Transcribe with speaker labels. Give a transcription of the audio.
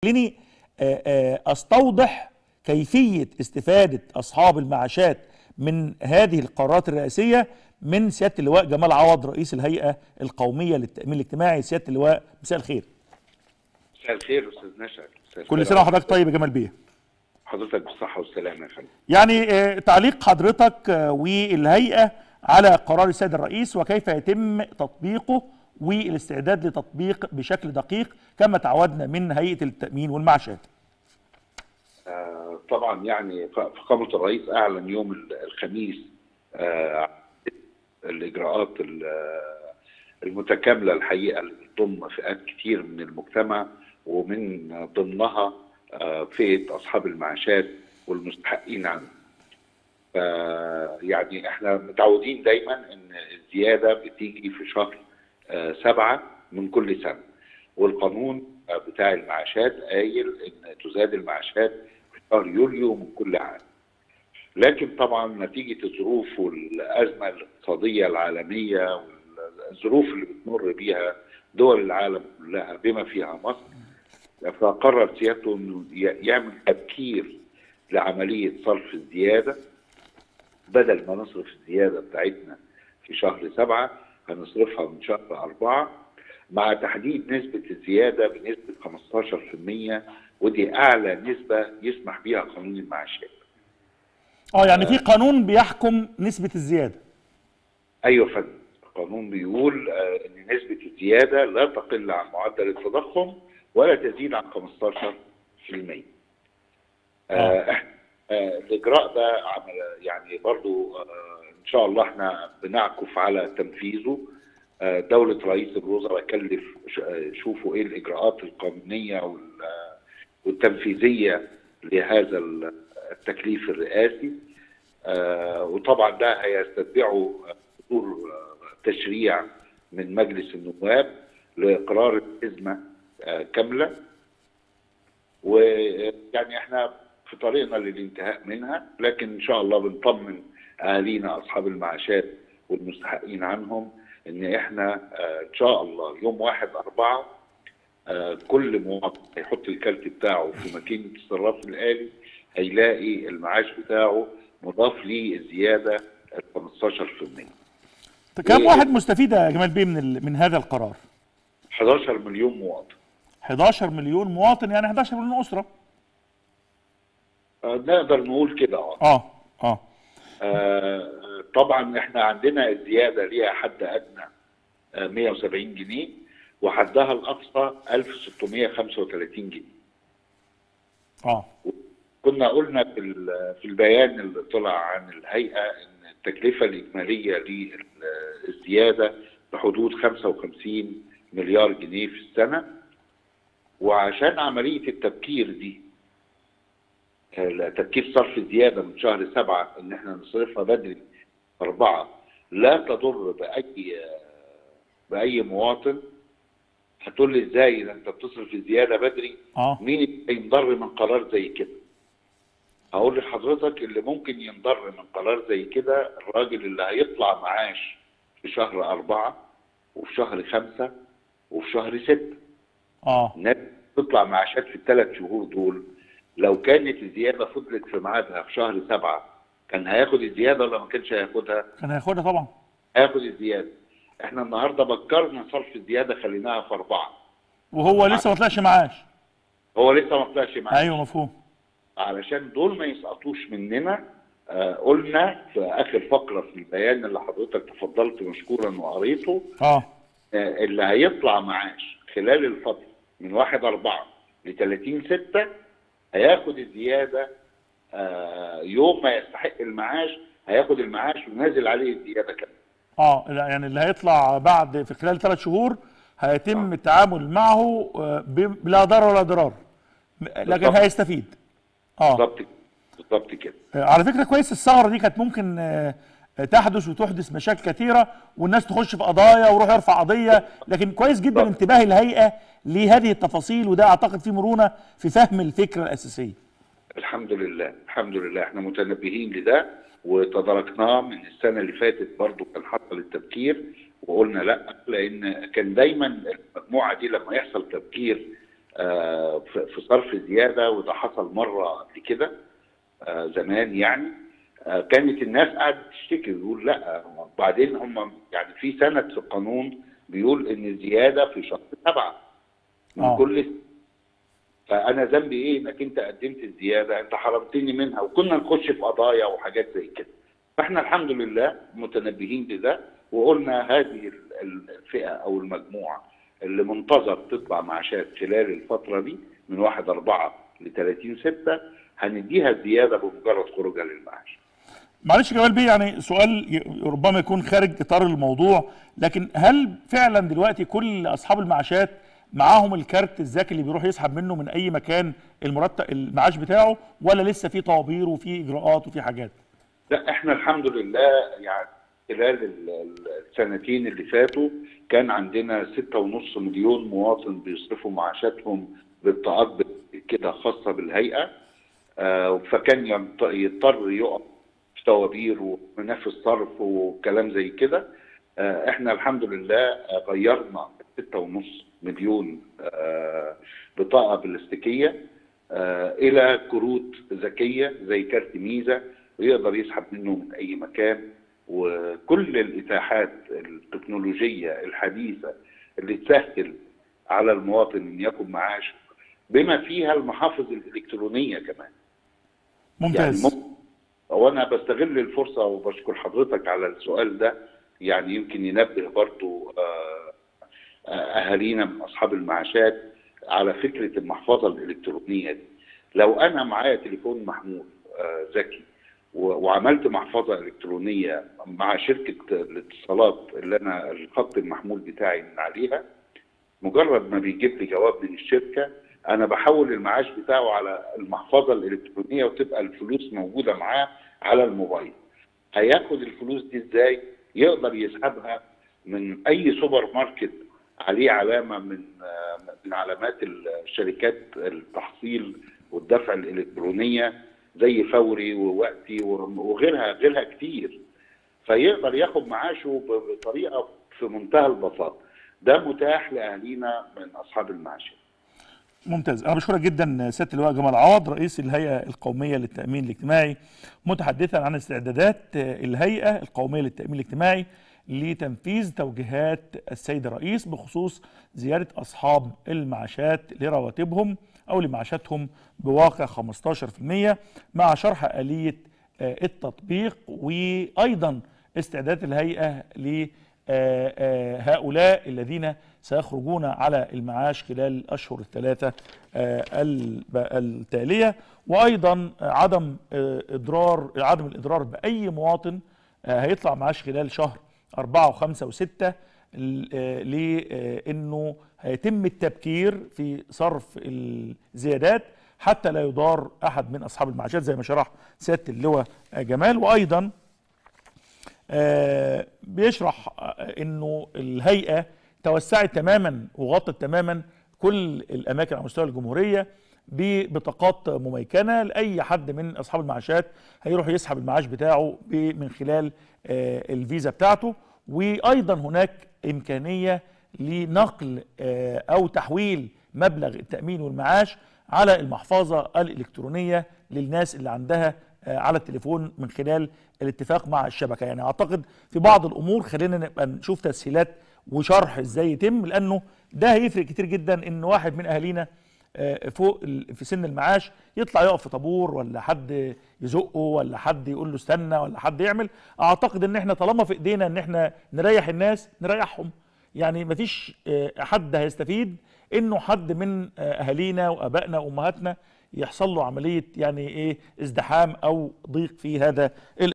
Speaker 1: خليني آه، آه، استوضح كيفيه استفاده اصحاب المعاشات من هذه القرارات الرئاسيه من سياده اللواء جمال عوض رئيس الهيئه القوميه للتامين الاجتماعي سياده اللواء مساء الخير
Speaker 2: مساء الخير استاذ نشأت مساء
Speaker 1: كل
Speaker 2: الخير.
Speaker 1: سنه وحضرتك طيب يا جمال بيه
Speaker 2: حضرتك بالصحه والسلامه يا فندم
Speaker 1: يعني آه، تعليق حضرتك آه، والهيئه على قرار السيد الرئيس وكيف يتم تطبيقه والاستعداد لتطبيق بشكل دقيق كما تعودنا من هيئه التامين والمعاشات
Speaker 2: آه طبعا يعني ف- فخامه الرئيس اعلن يوم ال- الخميس آه الاجراءات ال- آه، المتكامله الحقيقه اللي بتضم فئات كتير من المجتمع ومن ضمنها آه، فئه اصحاب المعاشات والمستحقين عنه. آه، يعني احنا متعودين دايما ان الزياده بتيجي في شهر آه، سبعه من كل سنه والقانون آه، بتاع المعاشات قايل ان تزاد المعاشات في شهر يوليو من كل عام. لكن طبعا نتيجه الظروف والازمه الاقتصاديه العالميه والظروف اللي بتمر بيها دول العالم كلها بما فيها مصر فقرر سيادته انه ي- يعمل تبكير لعمليه صرف الزياده بدل ما نصرف الزياده بتاعتنا في شهر سبعه هنصرفها من شهر اربعه مع تحديد نسبه الزياده بنسبه 15% ودي اعلى نسبه يسمح بها قانون المعاشات.
Speaker 1: اه يعني في قانون بيحكم نسبه الزياده
Speaker 2: ايوه يا فندم القانون بيقول آه، ان نسبه الزياده لا تقل عن معدل التضخم ولا تزيد عن 15%. آه، إح- آه، الاجراء ده عمل يعني برضو آه، ان شاء الله احنا بنعكف على تنفيذه آه، دولة رئيس الوزراء كلف ش- آه، شوفوا ايه الاجراءات القانونية وال- آه، والتنفيذية لهذا ال- التكليف الرئاسي آه، وطبعا ده هيستتبعه صدور آه، تشريع من مجلس النواب لاقرار الازمه آه، كامله ويعني احنا في طريقنا للانتهاء منها لكن ان شاء الله بنطمن اهالينا اصحاب المعاشات والمستحقين عنهم ان احنا آه، ان شاء الله يوم واحد أربعة آه، كل مواطن هيحط الكارت بتاعه في ماكينه الصراف الآلي هيلاقي المعاش بتاعه مضاف ليه الزياده ال 15%
Speaker 1: كم
Speaker 2: إيه؟
Speaker 1: واحد مستفيد يا جمال بيه من ال- من هذا القرار
Speaker 2: 11 مليون مواطن
Speaker 1: 11 مليون مواطن يعني 11 مليون اسره
Speaker 2: آه، نقدر نقول كده اه
Speaker 1: اه اه
Speaker 2: آه، طبعا احنا عندنا الزياده ليها حد ادنى آه، 170 جنيه وحدها الاقصى 1635 جنيه
Speaker 1: اه
Speaker 2: كنا قلنا في ال- في البيان اللي طلع عن الهيئه ان التكلفه الاجماليه للزياده بحدود 55 مليار جنيه في السنه وعشان عمليه التبكير دي آه، تبكير صرف الزياده من شهر سبعه ان احنا نصرفها بدري اربعه لا تضر باي آه، باي مواطن هتقول لي ازاي ده انت بتصرف الزياده بدري
Speaker 1: اه
Speaker 2: مين اللي ينضر من قرار زي كده؟ هقول لحضرتك اللي ممكن ينضر من قرار زي كده الراجل اللي هيطلع معاش في شهر أربعة وفي شهر خمسة وفي شهر ستة
Speaker 1: اه
Speaker 2: الناس تطلع معاشات في الثلاث شهور دول لو كانت الزيادة فضلت في ميعادها في شهر سبعة كان هياخد الزيادة ولا ما كانش هياخدها؟
Speaker 1: كان هياخدها طبعا
Speaker 2: هياخد الزيادة احنا النهارده بكرنا صرف الزيادة خليناها في أربعة
Speaker 1: وهو لسه ما طلعش معاش
Speaker 2: هو لسه ما طلعش معاش
Speaker 1: ايوه مفهوم
Speaker 2: علشان دول ما يسقطوش مننا آه قلنا في اخر فقره في البيان اللي حضرتك تفضلت مشكورا وقريته
Speaker 1: اه
Speaker 2: آه اللي هيطلع معاش خلال الفتره من 1 4 ل 30 6 هياخد الزياده آه يوم ما يستحق المعاش هياخد المعاش ونازل عليه الزياده كمان
Speaker 1: اه لا يعني اللي هيطلع بعد في خلال ثلاث شهور هيتم التعامل معه آه، ب- بلا ضرر ولا ضرار م- لكن
Speaker 2: بالضبط.
Speaker 1: هيستفيد اه
Speaker 2: بالظبط بالظبط كده
Speaker 1: آه، على فكره كويس الثغره دي كانت ممكن آه، آه، تحدث وتحدث مشاكل كثيره والناس تخش في قضايا ويروح يرفع قضيه لكن كويس جدا
Speaker 2: بالضبط.
Speaker 1: انتباه الهيئه لهذه التفاصيل وده اعتقد فيه مرونه في فهم الفكره الاساسيه
Speaker 2: الحمد لله الحمد لله احنا متنبهين لده وتداركناه من السنه اللي فاتت برضو كان حصل التبكير وقلنا لا لان كان دايما المجموعه دي لما يحصل تبكير آه، في في صرف زياده وده حصل مره قبل كده آه، زمان يعني آه، كانت الناس قاعده تشتكي ويقول لا وبعدين هم يعني في سند في القانون بيقول ان الزياده في شهر سبعه من
Speaker 1: آه.
Speaker 2: كل سنة. فانا ذنبي ايه انك انت قدمت الزياده انت حرمتني منها وكنا نخش في قضايا وحاجات زي كده فاحنا الحمد لله متنبهين لده وقلنا هذه ال- ال- الفئه او المجموعه اللي منتظر تطلع معاشات خلال الفتره دي من 1 4 ل 30 6 هنديها الزياده بمجرد خروجها للمعاش.
Speaker 1: معلش يا جمال بيه يعني سؤال ي- ربما يكون خارج اطار الموضوع لكن هل فعلا دلوقتي كل اصحاب المعاشات معاهم الكارت الذكي اللي بيروح يسحب منه من اي مكان المرتب المعاش بتاعه ولا لسه في طوابير وفي اجراءات وفي حاجات
Speaker 2: لا احنا الحمد لله يعني خلال ال- ال- السنتين اللي فاتوا كان عندنا ستة ونص مليون مواطن بيصرفوا معاشاتهم بالتعاقد كده خاصة بالهيئة آه، فكان ينط- يضطر يقف في طوابير ومنافس صرف وكلام زي كده آه، احنا الحمد لله آه، غيرنا ستة ونص مليون آه، بطاقة بلاستيكية آه، الى كروت ذكيه زي كارت ميزه ويقدر يسحب منه من اي مكان وكل الاتاحات التكنولوجيه الحديثه اللي تسهل على المواطن ان يكون معاشه بما فيها المحافظ الالكترونيه كمان
Speaker 1: ممتاز
Speaker 2: يعني ممكن وانا بستغل الفرصه وبشكر حضرتك على السؤال ده يعني يمكن ينبه برضو آه، آه، اهالينا من اصحاب المعاشات على فكره المحفظه الالكترونيه دي لو انا معايا تليفون محمول آه، ذكي و- وعملت محفظه الكترونيه مع شركه الاتصالات اللي انا الخط المحمول بتاعي من عليها مجرد ما بيجيب لي جواب من الشركه انا بحول المعاش بتاعه على المحفظه الالكترونيه وتبقى الفلوس موجوده معاه على الموبايل هياخد الفلوس دي ازاي يقدر يسحبها من اي سوبر ماركت عليه علامه من آه، من علامات الشركات التحصيل والدفع الالكترونيه زي فوري ووقتي وغيرها غيرها كتير فيقدر ياخد معاشه ب- بطريقه في منتهى البساطه ده متاح لاهالينا من اصحاب المعاشات
Speaker 1: ممتاز انا بشكرك جدا سياده اللواء جمال عوض رئيس الهيئه القوميه للتامين الاجتماعي متحدثا عن استعدادات الهيئه القوميه للتامين الاجتماعي لتنفيذ توجيهات السيد الرئيس بخصوص زياده اصحاب المعاشات لرواتبهم او لمعاشاتهم بواقع 15% مع شرح اليه آه، التطبيق وايضا استعداد الهيئه ل آه، آه، هؤلاء الذين سيخرجون على المعاش خلال الاشهر الثلاثه آه، الب- التاليه وايضا آه، عدم آه، اضرار عدم الاضرار باي مواطن آه، هيطلع معاش خلال شهر أربعة وخمسة وستة ل- آه، لأنه هيتم التبكير في صرف الزيادات حتى لا يضار أحد من أصحاب المعاشات زي ما شرح سيادة اللواء آه، جمال وأيضا آه، بيشرح آه، انه الهيئه توسعت تماما وغطت تماما كل الاماكن على مستوى الجمهوريه ببطاقات مميكنه لاي حد من اصحاب المعاشات هيروح يسحب المعاش بتاعه ب- من خلال آه، الفيزا بتاعته وايضا هناك امكانيه لنقل آه، او تحويل مبلغ التامين والمعاش على المحفظه الالكترونيه للناس اللي عندها آه، على التليفون من خلال الاتفاق مع الشبكه يعني اعتقد في بعض الامور خلينا نبقى نشوف تسهيلات وشرح ازاي يتم لانه ده هيفرق كتير جدا ان واحد من اهالينا آه، فوق ال- في سن المعاش يطلع يقف في طابور ولا حد يزقه ولا حد يقول له استنى ولا حد يعمل اعتقد ان احنا طالما في ايدينا ان احنا نريح الناس نريحهم يعني مفيش آه، حد هيستفيد انه حد من آه، اهالينا وابائنا وامهاتنا يحصل له عمليه يعني ايه ازدحام او ضيق في هذا